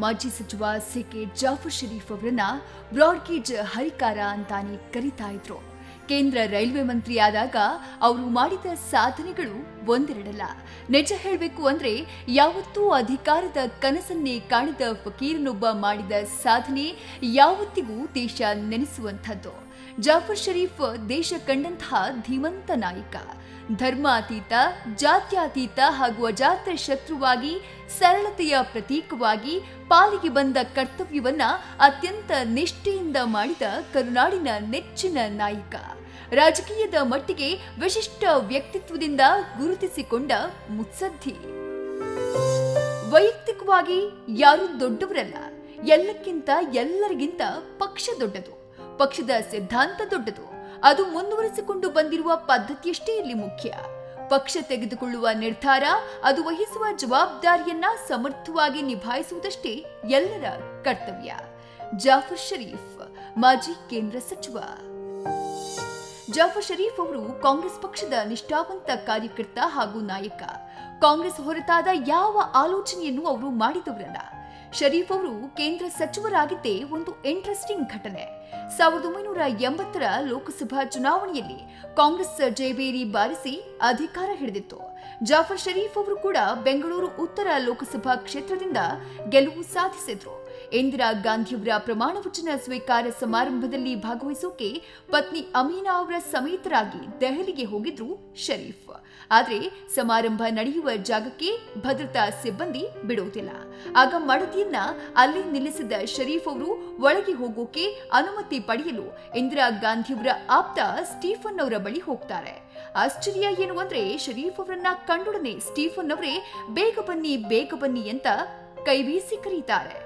ಮಾಜಿ ಸಚಿವ ಸಿಕೆ ಜಾಫರ್ ಶರೀಫ್ ಅವರನ್ನ ಬ್ರಾಡ್ಗೇಜ್ ಹರಿಕಾರ ಅಂತಾನೆ ಕರೀತಾ ಇದ್ರು ಕೇಂದ್ರ ರೈಲ್ವೆ ಮಂತ್ರಿ ಆದಾಗ ಅವರು ಮಾಡಿದ ಸಾಧನೆಗಳು ಒಂದೆರಡಲ್ಲ ನಿಜ ಹೇಳಬೇಕು ಅಂದ್ರೆ ಯಾವತ್ತೂ ಅಧಿಕಾರದ ಕನಸನ್ನೇ ಕಾಣದ ಫಕೀರನೊಬ್ಬ ಮಾಡಿದ ಸಾಧನೆ ಯಾವತ್ತಿಗೂ ದೇಶ ನೆನೆಸುವಂಥದ್ದು ಜಾಫರ್ ಶರೀಫ್ ದೇಶ ಕಂಡಂತಹ ಧೀಮಂತ ನಾಯಕ ಧರ್ಮಾತೀತ ಜಾತ್ಯತೀತ ಹಾಗೂ ಅಜಾತ ಶತ್ರುವಾಗಿ ಸರಳತೆಯ ಪ್ರತೀಕವಾಗಿ ಪಾಲಿಗೆ ಬಂದ ಕರ್ತವ್ಯವನ್ನ ಅತ್ಯಂತ ನಿಷ್ಠೆಯಿಂದ ಮಾಡಿದ ಕರುನಾಡಿನ ನೆಚ್ಚಿನ ನಾಯಕ ರಾಜಕೀಯದ ಮಟ್ಟಿಗೆ ವಿಶಿಷ್ಟ ವ್ಯಕ್ತಿತ್ವದಿಂದ ಗುರುತಿಸಿಕೊಂಡ ಮುತ್ಸದ್ದಿ ವೈಯಕ್ತಿಕವಾಗಿ ಯಾರು ದೊಡ್ಡವರಲ್ಲ ಎಲ್ಲಕ್ಕಿಂತ ಎಲ್ಲರಿಗಿಂತ ಪಕ್ಷ ದೊಡ್ಡದು ಪಕ್ಷದ ಸಿದ್ಧಾಂತ ದೊಡ್ಡದು ಅದು ಮುಂದುವರಿಸಿಕೊಂಡು ಬಂದಿರುವ ಪದ್ಧತಿಯಷ್ಟೇ ಇಲ್ಲಿ ಮುಖ್ಯ ಪಕ್ಷ ತೆಗೆದುಕೊಳ್ಳುವ ನಿರ್ಧಾರ ಅದು ವಹಿಸುವ ಜವಾಬ್ದಾರಿಯನ್ನ ಸಮರ್ಥವಾಗಿ ನಿಭಾಯಿಸುವುದಷ್ಟೇ ಎಲ್ಲರ ಕರ್ತವ್ಯ ಜಾಫರ್ ಶರೀಫ್ ಮಾಜಿ ಕೇಂದ್ರ ಸಚಿವ ಜಾಫರ್ ಶರೀಫ್ ಅವರು ಕಾಂಗ್ರೆಸ್ ಪಕ್ಷದ ನಿಷ್ಠಾವಂತ ಕಾರ್ಯಕರ್ತ ಹಾಗೂ ನಾಯಕ ಕಾಂಗ್ರೆಸ್ ಹೊರತಾದ ಯಾವ ಆಲೋಚನೆಯನ್ನು ಅವರು ಮಾಡಿದವರಲ್ಲ ಶರೀಫ್ ಅವರು ಕೇಂದ್ರ ಸಚಿವರಾಗಿದ್ದೇ ಒಂದು ಇಂಟ್ರೆಸ್ಟಿಂಗ್ ಘಟನೆ ಸಾವಿರದ ಒಂಬೈನೂರ ಎಂಬತ್ತರ ಲೋಕಸಭಾ ಚುನಾವಣೆಯಲ್ಲಿ ಕಾಂಗ್ರೆಸ್ ಜಯಬೇರಿ ಬಾರಿಸಿ ಅಧಿಕಾರ ಹಿಡಿದಿತ್ತು ಜಾಫರ್ ಶರೀಫ್ ಅವರು ಕೂಡ ಬೆಂಗಳೂರು ಉತ್ತರ ಲೋಕಸಭಾ ಕ್ಷೇತ್ರದಿಂದ ಗೆಲುವು ಸಾಧಿಸಿದ್ರು ಇಂದಿರಾ ಗಾಂಧಿಯವರ ಪ್ರಮಾಣ ವಚನ ಸ್ವೀಕಾರ ಸಮಾರಂಭದಲ್ಲಿ ಭಾಗವಹಿಸೋಕೆ ಪತ್ನಿ ಅಮೀನಾ ಅವರ ಸಮೇತರಾಗಿ ದೆಹಲಿಗೆ ಹೋಗಿದ್ರು ಶರೀಫ್ ಆದ್ರೆ ಸಮಾರಂಭ ನಡೆಯುವ ಜಾಗಕ್ಕೆ ಭದ್ರತಾ ಸಿಬ್ಬಂದಿ ಬಿಡುವುದಿಲ್ಲ ಆಗ ಮಡದಿಯನ್ನ ಅಲ್ಲಿ ನಿಲ್ಲಿಸಿದ ಶರೀಫ್ ಅವರು ಒಳಗೆ ಹೋಗೋಕೆ ಅನುಮತಿ ಪಡೆಯಲು ಇಂದಿರಾ ಗಾಂಧಿಯವರ ಆಪ್ತ ಸ್ಟೀಫನ್ ಅವರ ಬಳಿ ಹೋಗ್ತಾರೆ ಆಶ್ಚರ್ಯ ಏನು ಅಂದ್ರೆ ಶರೀಫ್ ಅವರನ್ನ ಕಂಡೊಡನೆ ಸ್ಟೀಫನ್ ಅವರೇ ಬೇಗ ಬನ್ನಿ ಬೇಗ ಬನ್ನಿ ಅಂತ ಕೈಬೀಸಿ ಕರೀತಾರೆ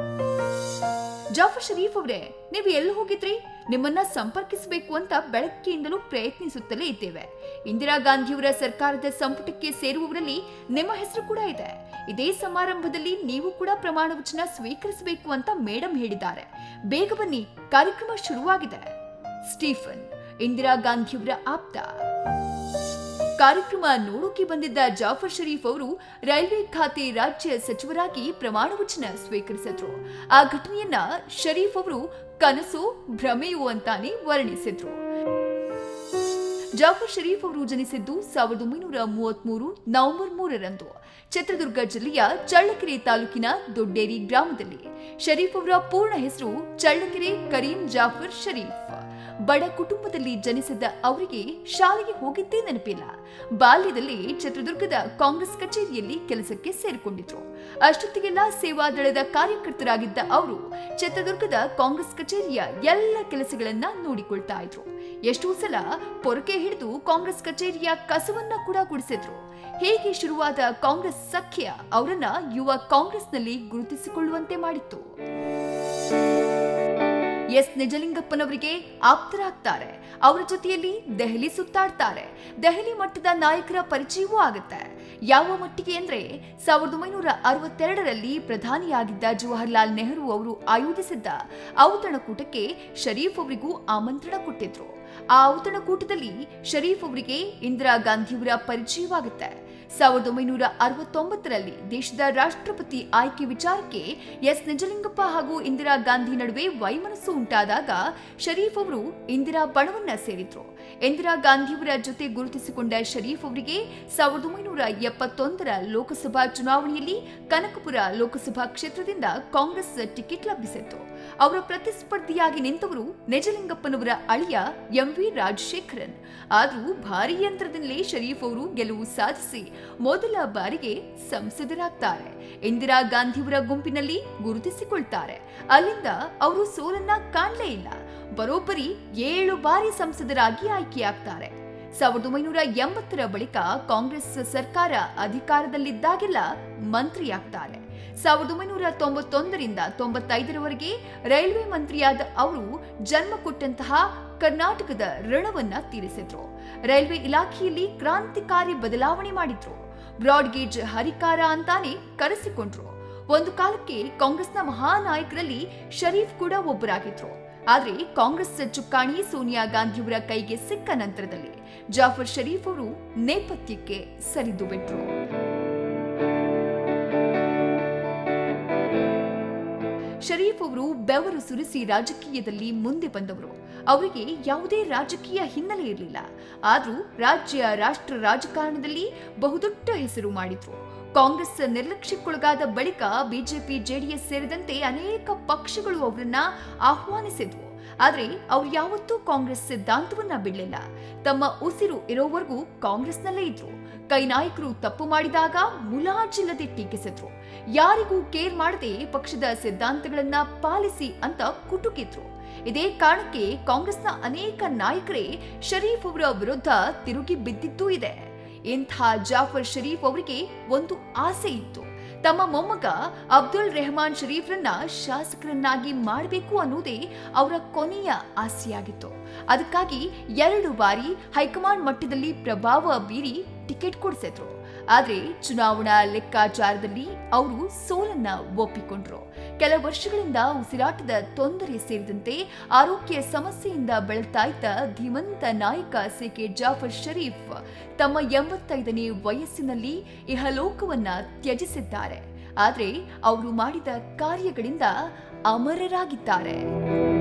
ಜಾಫರ್ ಶರೀಫ್ ಅವರೇ ನೀವು ಎಲ್ಲಿ ಹೋಗಿದ್ರಿ ನಿಮ್ಮನ್ನ ಸಂಪರ್ಕಿಸಬೇಕು ಅಂತ ಬೆಳಗ್ಗೆಯಿಂದಲೂ ಪ್ರಯತ್ನಿಸುತ್ತಲೇ ಇದ್ದೇವೆ ಇಂದಿರಾ ಗಾಂಧಿಯವರ ಸರ್ಕಾರದ ಸಂಪುಟಕ್ಕೆ ಸೇರುವವರಲ್ಲಿ ನಿಮ್ಮ ಹೆಸರು ಕೂಡ ಇದೆ ಇದೇ ಸಮಾರಂಭದಲ್ಲಿ ನೀವು ಕೂಡ ಪ್ರಮಾಣ ವಚನ ಸ್ವೀಕರಿಸಬೇಕು ಅಂತ ಮೇಡಮ್ ಹೇಳಿದ್ದಾರೆ ಬೇಗ ಬನ್ನಿ ಕಾರ್ಯಕ್ರಮ ಶುರುವಾಗಿದೆ ಸ್ಟೀಫನ್ ಇಂದಿರಾ ಗಾಂಧಿಯವರ ಆಪ್ತ ಕಾರ್ಯಕ್ರಮ ನೋಡೋಕೆ ಬಂದಿದ್ದ ಜಾಫರ್ ಶರೀಫ್ ಅವರು ರೈಲ್ವೆ ಖಾತೆ ರಾಜ್ಯ ಸಚಿವರಾಗಿ ಪ್ರಮಾಣ ವಚನ ಸ್ವೀಕರಿಸಿದ್ರು ಆ ಘಟನೆಯನ್ನ ಶರೀಫ್ ಅವರು ಕನಸು ಭ್ರಮೆಯು ಅಂತಾನೆ ವರ್ಣಿಸಿದ್ರು ಜಾಫರ್ ಶರೀಫ್ ಅವರು ಜನಿಸಿದ್ದು ಸಾವಿರದ ಒಂಬೈನೂರ ಮೂವತ್ಮೂರು ನವೆಂಬರ್ ಮೂರರಂದು ಚಿತ್ರದುರ್ಗ ಜಿಲ್ಲೆಯ ಚಳ್ಳಕೆರೆ ತಾಲೂಕಿನ ದೊಡ್ಡೇರಿ ಗ್ರಾಮದಲ್ಲಿ ಶರೀಫ್ ಅವರ ಪೂರ್ಣ ಹೆಸರು ಚಳ್ಳಕೆರೆ ಕರೀಂ ಜಾಫರ್ ಶರೀಫ್ ಬಡ ಕುಟುಂಬದಲ್ಲಿ ಜನಿಸಿದ್ದ ಅವರಿಗೆ ಶಾಲೆಗೆ ಹೋಗಿದ್ದೇ ನೆನಪಿಲ್ಲ ಬಾಲ್ಯದಲ್ಲಿ ಚಿತ್ರದುರ್ಗದ ಕಾಂಗ್ರೆಸ್ ಕಚೇರಿಯಲ್ಲಿ ಕೆಲಸಕ್ಕೆ ಸೇರಿಕೊಂಡಿದ್ರು ಅಷ್ಟೊತ್ತಿಗೆಲ್ಲ ಸೇವಾದಳದ ಕಾರ್ಯಕರ್ತರಾಗಿದ್ದ ಅವರು ಚಿತ್ರದುರ್ಗದ ಕಾಂಗ್ರೆಸ್ ಕಚೇರಿಯ ಎಲ್ಲ ಕೆಲಸಗಳನ್ನ ನೋಡಿಕೊಳ್ತಾ ಇದ್ರು ಎಷ್ಟೋ ಸಲ ಪೊರಕೆ ಹಿಡಿದು ಕಾಂಗ್ರೆಸ್ ಕಚೇರಿಯ ಕಸವನ್ನ ಕೂಡ ಗುಡಿಸಿದ್ರು ಹೇಗೆ ಶುರುವಾದ ಕಾಂಗ್ರೆಸ್ ಸಖ್ಯ ಅವರನ್ನ ಯುವ ಕಾಂಗ್ರೆಸ್ನಲ್ಲಿ ಗುರುತಿಸಿಕೊಳ್ಳುವಂತೆ ಮಾಡಿತ್ತು ಎಸ್ ನಿಜಲಿಂಗಪ್ಪನವರಿಗೆ ಆಪ್ತರಾಗ್ತಾರೆ ಅವರ ಜೊತೆಯಲ್ಲಿ ದೆಹಲಿ ಸುತ್ತಾಡ್ತಾರೆ ದೆಹಲಿ ಮಟ್ಟದ ನಾಯಕರ ಪರಿಚಯವೂ ಆಗುತ್ತೆ ಯಾವ ಮಟ್ಟಿಗೆ ಅಂದ್ರೆ ಸಾವಿರದ ಒಂಬೈನೂರ ಅರವತ್ತೆರಡರಲ್ಲಿ ಪ್ರಧಾನಿಯಾಗಿದ್ದ ಜವಾಹರ್ಲಾಲ್ ನೆಹರು ಅವರು ಆಯೋಜಿಸಿದ್ದ ಔತಣಕೂಟಕ್ಕೆ ಶರೀಫ್ ಅವರಿಗೂ ಆಮಂತ್ರಣ ಕೊಟ್ಟಿದ್ರು ಆ ಔತಣಕೂಟದಲ್ಲಿ ಶರೀಫ್ ಅವರಿಗೆ ಇಂದಿರಾ ಗಾಂಧಿಯವರ ಪರಿಚಯವಾಗುತ್ತೆ ಸಾವಿರದ ಒಂಬೈನೂರ ಅರವತ್ತೊಂಬತ್ತರಲ್ಲಿ ದೇಶದ ರಾಷ್ಟ್ರಪತಿ ಆಯ್ಕೆ ವಿಚಾರಕ್ಕೆ ಎಸ್ ನಿಜಲಿಂಗಪ್ಪ ಹಾಗೂ ಇಂದಿರಾ ಗಾಂಧಿ ನಡುವೆ ವೈಮನಸ್ಸು ಉಂಟಾದಾಗ ಶರೀಫ್ ಅವರು ಇಂದಿರಾ ಬಣವನ್ನ ಸೇರಿದ್ರು ಇಂದಿರಾ ಗಾಂಧಿಯವರ ಜೊತೆ ಗುರುತಿಸಿಕೊಂಡ ಶರೀಫ್ ಅವರಿಗೆ ಸಾವಿರದ ಒಂಬೈನೂರ ಎಪ್ಪತ್ತೊಂದರ ಲೋಕಸಭಾ ಚುನಾವಣೆಯಲ್ಲಿ ಕನಕಪುರ ಲೋಕಸಭಾ ಕ್ಷೇತ್ರದಿಂದ ಕಾಂಗ್ರೆಸ್ ಟಿಕೆಟ್ ಲಭಿಸಿತ್ತು ಅವರ ಪ್ರತಿಸ್ಪರ್ಧಿಯಾಗಿ ನಿಂತವರು ನಿಜಲಿಂಗಪ್ಪನವರ ಅಳಿಯ ಎಂ ವಿ ರಾಜಶೇಖರನ್ ಆದರೂ ಭಾರೀ ಯಂತ್ರದಿಂದಲೇ ಶರೀಫ್ ಅವರು ಗೆಲುವು ಸಾಧಿಸಿ ಮೊದಲ ಬಾರಿಗೆ ಸಂಸದರಾಗ್ತಾರೆ ಇಂದಿರಾ ಗಾಂಧಿಯವರ ಗುಂಪಿನಲ್ಲಿ ಗುರುತಿಸಿಕೊಳ್ತಾರೆ ಅಲ್ಲಿಂದ ಅವರು ಸೋಲನ್ನ ಕಾಣಲೇ ಇಲ್ಲ ಬರೋಬ್ಬರಿ ಏಳು ಬಾರಿ ಸಂಸದರಾಗಿ ಆಯ್ಕೆಯಾಗ್ತಾರೆ ಸಾವಿರದ ಒಂಬೈನೂರ ಎಂಬತ್ತರ ಬಳಿಕ ಕಾಂಗ್ರೆಸ್ ಸರ್ಕಾರ ಅಧಿಕಾರದಲ್ಲಿದ್ದಾಗೆಲ್ಲ ಮಂತ್ರಿಯಾಗ್ತಾರೆ ಸಾವಿರದ ಒಂಬೈನೂರ ತೊಂಬತ್ತೊಂದರಿಂದ ತೊಂಬತ್ತೈದರವರೆಗೆ ರೈಲ್ವೆ ಮಂತ್ರಿಯಾದ ಅವರು ಜನ್ಮ ಕೊಟ್ಟಂತಹ ಕರ್ನಾಟಕದ ಋಣವನ್ನ ತೀರಿಸಿದ್ರು ರೈಲ್ವೆ ಇಲಾಖೆಯಲ್ಲಿ ಕ್ರಾಂತಿಕಾರಿ ಬದಲಾವಣೆ ಮಾಡಿದ್ರು ಬ್ರಾಡ್ಗೇಜ್ ಹರಿಕಾರ ಅಂತಾನೆ ಕರೆಸಿಕೊಂಡ್ರು ಒಂದು ಕಾಲಕ್ಕೆ ಕಾಂಗ್ರೆಸ್ನ ಮಹಾನಾಯಕರಲ್ಲಿ ಶರೀಫ್ ಕೂಡ ಒಬ್ಬರಾಗಿದ್ರು ಆದ್ರೆ ಕಾಂಗ್ರೆಸ್ ಚುಕ್ಕಾಣಿ ಸೋನಿಯಾ ಗಾಂಧಿಯವರ ಕೈಗೆ ಸಿಕ್ಕ ನಂತರದಲ್ಲಿ ಜಾಫರ್ ಶರೀಫ್ ಅವರು ನೇಪಥ್ಯಕ್ಕೆ ಸರಿದು ಬಿಟ್ರು ಶರೀಫ್ ಅವರು ಬೆವರು ಸುರಿಸಿ ರಾಜಕೀಯದಲ್ಲಿ ಮುಂದೆ ಬಂದವರು ಅವರಿಗೆ ಯಾವುದೇ ರಾಜಕೀಯ ಹಿನ್ನೆಲೆ ಇರಲಿಲ್ಲ ಆದರೂ ರಾಜ್ಯ ರಾಷ್ಟ್ರ ರಾಜಕಾರಣದಲ್ಲಿ ಬಹುದೊಡ್ಡ ಹೆಸರು ಮಾಡಿದ್ರು ಕಾಂಗ್ರೆಸ್ ನಿರ್ಲಕ್ಷ್ಯಕ್ಕೊಳಗಾದ ಬಳಿಕ ಬಿಜೆಪಿ ಜೆಡಿಎಸ್ ಸೇರಿದಂತೆ ಅನೇಕ ಪಕ್ಷಗಳು ಅವರನ್ನ ಆಹ್ವಾನಿಸಿದ್ವು ಆದ್ರೆ ಅವ್ರು ಯಾವತ್ತೂ ಕಾಂಗ್ರೆಸ್ ಸಿದ್ಧಾಂತವನ್ನ ಬಿಡಲಿಲ್ಲ ತಮ್ಮ ಉಸಿರು ಇರೋವರೆಗೂ ಕಾಂಗ್ರೆಸ್ನಲ್ಲೇ ಇದ್ರು ಕೈ ನಾಯಕರು ತಪ್ಪು ಮಾಡಿದಾಗ ಮುಲಾಜಿಲ್ಲದೆ ಟೀಕಿಸಿದ್ರು ಯಾರಿಗೂ ಕೇರ್ ಮಾಡದೆ ಪಕ್ಷದ ಸಿದ್ಧಾಂತಗಳನ್ನ ಪಾಲಿಸಿ ಅಂತ ಕುಟುಕಿದ್ರು ಇದೇ ಕಾರಣಕ್ಕೆ ಕಾಂಗ್ರೆಸ್ನ ಅನೇಕ ನಾಯಕರೇ ಶರೀಫ್ ಅವರ ವಿರುದ್ಧ ತಿರುಗಿ ಬಿದ್ದಿದ್ದೂ ಇದೆ ಇಂಥ ಜಾಫರ್ ಶರೀಫ್ ಅವರಿಗೆ ಒಂದು ಆಸೆ ಇತ್ತು ತಮ್ಮ ಮೊಮ್ಮಗ ಅಬ್ದುಲ್ ರೆಹಮಾನ್ ಶರೀಫ್ರನ್ನ ಶಾಸಕರನ್ನಾಗಿ ಮಾಡಬೇಕು ಅನ್ನೋದೇ ಅವರ ಕೊನೆಯ ಆಸೆಯಾಗಿತ್ತು ಅದಕ್ಕಾಗಿ ಎರಡು ಬಾರಿ ಹೈಕಮಾಂಡ್ ಮಟ್ಟದಲ್ಲಿ ಪ್ರಭಾವ ಬೀರಿ ಟಿಕೆಟ್ ಕೊಡಿಸಿದ್ರು ಆದ್ರೆ ಚುನಾವಣಾ ಲೆಕ್ಕಾಚಾರದಲ್ಲಿ ಅವರು ಸೋಲನ್ನ ಒಪ್ಪಿಕೊಂಡ್ರು ಕೆಲ ವರ್ಷಗಳಿಂದ ಉಸಿರಾಟದ ತೊಂದರೆ ಸೇರಿದಂತೆ ಆರೋಗ್ಯ ಸಮಸ್ಯೆಯಿಂದ ಬಳಲ್ತಾ ಇದ್ದ ಧೀಮಂತ ನಾಯಕ ಸಿಕೆ ಜಾಫರ್ ಶರೀಫ್ ತಮ್ಮ ಎಂಬತ್ತೈದನೇ ವಯಸ್ಸಿನಲ್ಲಿ ಇಹಲೋಕವನ್ನ ತ್ಯಜಿಸಿದ್ದಾರೆ ಆದ್ರೆ ಅವರು ಮಾಡಿದ ಕಾರ್ಯಗಳಿಂದ ಅಮರರಾಗಿದ್ದಾರೆ